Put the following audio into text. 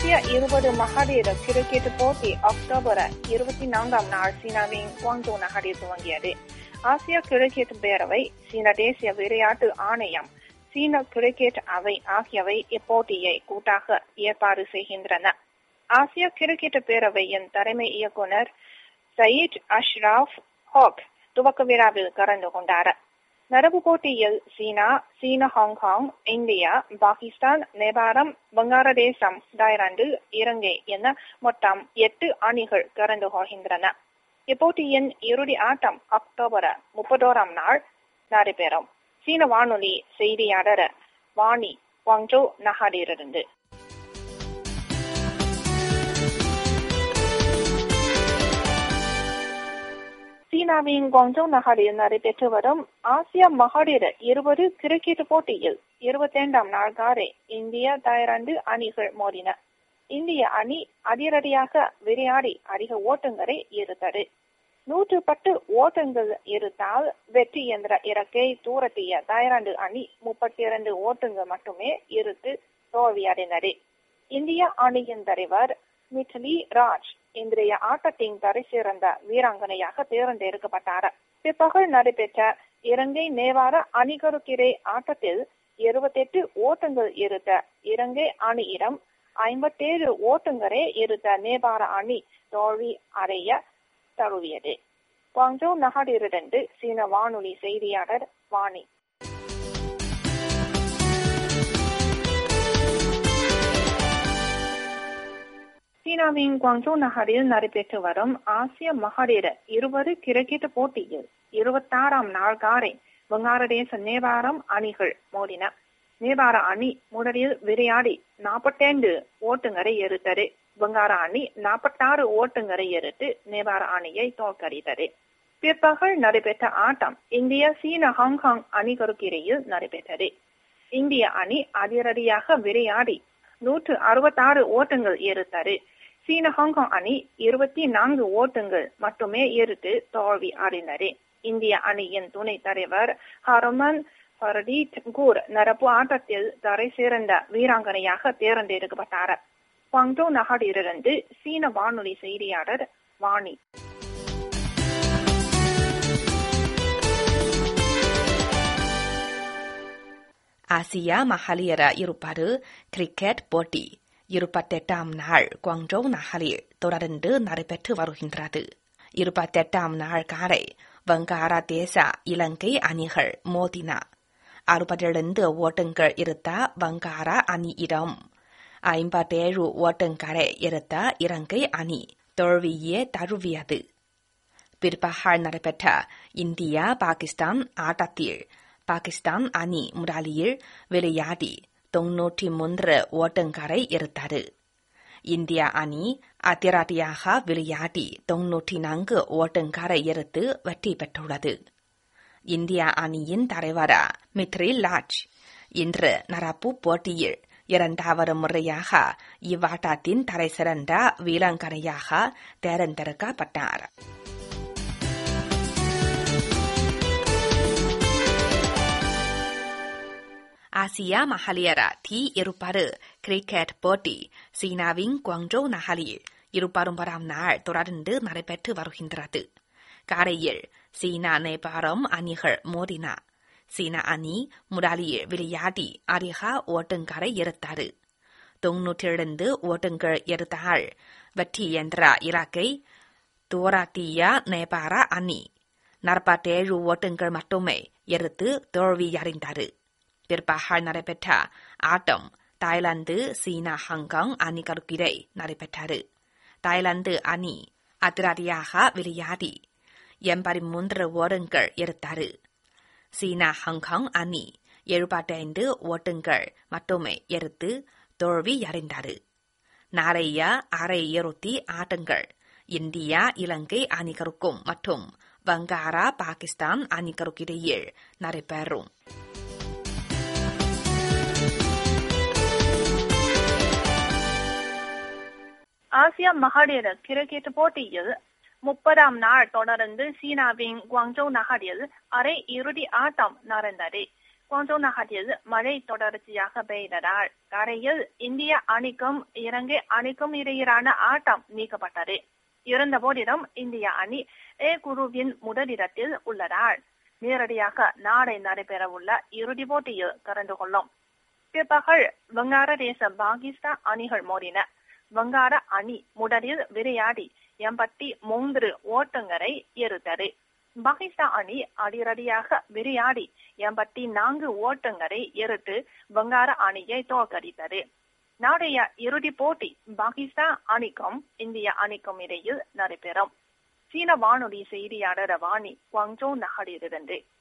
ஆசிய இருபது மகளிர் கிரிக்கெட் போட்டி அக்டோபர் இருபத்தி நான்காம் நாள் சீனாவின் குவாங்டோ நகரில் துவங்கியது ஆசிய கிரிக்கெட் பேரவை சீன தேசிய விளையாட்டு ஆணையம் சீன கிரிக்கெட் அவை ஆகியவை இப்போட்டியை கூட்டாக ஏற்பாடு செய்கின்றன ஆசிய கிரிக்கெட் பேரவையின் தலைமை இயக்குனர் சயீத் அஷ்ராப் ஹாக் துவக்க விழாவில் கலந்து கொண்டார் நடப்பு போட்டியில் சீனா சீன ஹாங்காங் இந்தியா பாகிஸ்தான் நேபாளம் வங்காளதேசம் தாய்லாந்து இலங்கை என மொத்தம் எட்டு அணிகள் கலந்து கொள்கின்றன இப்போட்டியின் இறுதி ஆட்டம் அக்டோபர் முப்பத்தோராம் நாள் நடைபெறும் சீன வானொலி செய்தியாளர் வாணி குவாங்ஜோ நகரிலிருந்து சீனாவின் குவாங்ஜோ நகரில் நடைபெற்று வரும் ஆசிய மகளிர் இருபது கிரிக்கெட் போட்டியில் இருபத்தைந்தாம் நாள் காலை இந்திய தாய்லாந்து அணிகள் மோதின இந்திய அணி அதிரடியாக விளையாடி அதிக ஓட்டங்களை எடுத்தது நூற்று பத்து ஓட்டங்கள் எடுத்தால் வெற்றி என்ற இலக்கை தூரத்திய தாய்லாந்து அணி முப்பத்தி இரண்டு ஓட்டங்கள் மட்டுமே எடுத்து தோல்வியடைந்தது இந்திய அணியின் தலைவர் மிட்லி ராஜ் இன்றைய ஆட்டத்தின் தரை சிறந்த வீராங்கனையாக தேர்ந்தெடுக்கப்பட்டார் பிற்பகல் நடைபெற்ற இலங்கை நேவார அணிகளுக்கிடையே ஆட்டத்தில் இருபத்தெட்டு ஓட்டங்கள் எடுத்த இலங்கை அணியிடம் ஐம்பத்தேழு ஓட்டங்களே எடுத்த நேபாள அணி தோல்வி அடைய தழுவியது குவாங்ஜோ நகரிலிருந்து சீன வானொலி செய்தியாளர் வாணி சீனாவின் குவாங்ஜோ நகரில் நடைபெற்று வரும் ஆசிய மகளிர் இருபது கிரிக்கெட் போட்டியில் இருபத்தாறாம் நாள் காலை வங்காளதேச நேபாளம் அணிகள் மோதின நேபாள அணி முதலில் விளையாடி நாற்பத்தைந்து ஓட்டுங்களை எடுத்தது வங்காள அணி நாற்பத்தாறு ஓட்டுங்களை எடுத்து நேபாள அணியை தோற்கடித்தது பிற்பகல் நடைபெற்ற ஆட்டம் இந்திய சீன ஹாங்காங் அணிகளுக்கு இடையில் நடைபெற்றது இந்திய அணி அதிரடியாக விளையாடி நூற்று அறுபத்தாறு ஓட்டங்கள் எடுத்தது சீன ஹாங்காங் அணி இருபத்தி நான்கு ஓட்டங்கள் மட்டுமே எடுத்து தோல்வி அடைந்தது இந்திய அணியின் துணை தலைவர் ஹரமன் ஃபர்தீத் கூர் நடப்பு ஆட்டத்தில் தரை சிறந்த வீராங்கனையாக தேர்ந்தெடுக்கப்பட்டார் குவாங்டோ நகரிலிருந்து சீன வானொலி செய்தியாளர் வாணி ஆசியா மகளிர இருப்பது கிரிக்கெட் போட்டி இருபத்தெட்டாம் நாள் குவாங்டோ நகரில் தொடர்ந்து நடைபெற்று வருகின்றது இருபத்தெட்டாம் நாள் காலை வங்காளதேச இலங்கை அணிகள் மோதின அறுபத்திரண்டு ஓட்டங்கள் இருந்த வங்காள அணியிடம் ஐம்பத்தேழு ஓட்டங்களை எடுத்த இலங்கை அணி தோல்வியே தழுவியது பிற்பகல் நடைபெற்ற இந்தியா பாகிஸ்தான் ஆட்டத்தில் பாகிஸ்தான் அணி முதலில் விளையாடி தொன்னூற்றி மூன்று ஓட்டங்களை எடுத்தது இந்திய அணி அதிரடியாக விளையாடி தொன்னூற்றி நான்கு ஓட்டங்களை எடுத்து வெற்றி பெற்றுள்ளது இந்திய அணியின் தலைவர் மித்ரில் லாஜ் இன்று நடப்பு போட்டியில் இரண்டாவது முறையாக இவ்வாட்டத்தின் தலைசிறந்த வீராங்கனையாக தேர்ந்தெடுக்கப்பட்டார் ஆசியா மகளிர் டி இருப்பது கிரிக்கெட் போட்டி சீனாவின் குவாங்ஜோ நகரில் இருபத்தொன்பதாம் நாள் தொடர்ந்து நடைபெற்று வருகின்றது காலையில் சீனா நேபாளம் அணிகள் மோதின சீன அணி முதலில் விளையாடி அதிக ஓட்டங்களை எடுத்தது தொன்னூற்றி இரண்டு ஓட்டங்கள் எடுத்தால் வெற்றி என்ற இலக்கை தோராட்டிய நேபாள அணி நாற்பத்தேழு ஓட்டங்கள் மட்டுமே எடுத்து தோல்வியடைந்தது பிற்பகல் நடைபெற்ற ஆட்டம் தாய்லாந்து சீனா ஹாங்காங் அணிகளுக்கிடையே நடைபெற்றது தாய்லாந்து அணி அதிரடியாக விளையாடி எண்பத்தி மூன்று ஓட்டங்கள் எடுத்தது சீனா ஹாங்காங் அணி எழுபத்தைந்து ஓட்டங்கள் மட்டுமே எடுத்து தோல்வியடைந்தது நாளைய அரை இறுதி ஆட்டங்கள் இந்தியா இலங்கை அணிகளுக்கும் மற்றும் வங்காளா பாகிஸ்தான் அணிகளுக்கிடையே நடைபெறும் ஆசிய மகளிர் கிரிக்கெட் போட்டியில் முப்பதாம் நாள் தொடர்ந்து சீனாவின் குவாங்ஜோ நகரில் அரை இறுதி ஆட்டம் நடந்தது குவாங்சோ நகரில் மழை தொடர்ச்சியாக பெய்ததால் கரையில் இந்திய அணிக்கும் இலங்கை அணிக்கும் இடையிலான ஆட்டம் நீக்கப்பட்டது இருந்த போதிலும் இந்திய அணி ஏ குழுவின் முதலிடத்தில் உள்ளதால் நேரடியாக நாளை நடைபெறவுள்ள இறுதிப் போட்டியில் கலந்து கொள்ளும் பிற்பகல் வங்காளதேச பாகிஸ்தான் அணிகள் மோதின வங்காள அணி முதலில் விளையாடி எண்பத்தி மூன்று ஓட்டங்களை எடுத்தது பாகிஸ்தான் அணி அதிரடியாக விளையாடி எண்பத்தி நான்கு ஓட்டங்களை எடுத்து வங்காள அணியை தோற்கடித்தது நாளைய இறுதிப் போட்டி பாகிஸ்தான் அணிக்கும் இந்திய அணிக்கும் இடையில் நடைபெறும் சீன வானொலி செய்தியாளர் வாணி குவாங்சோ நகரிலிருந்து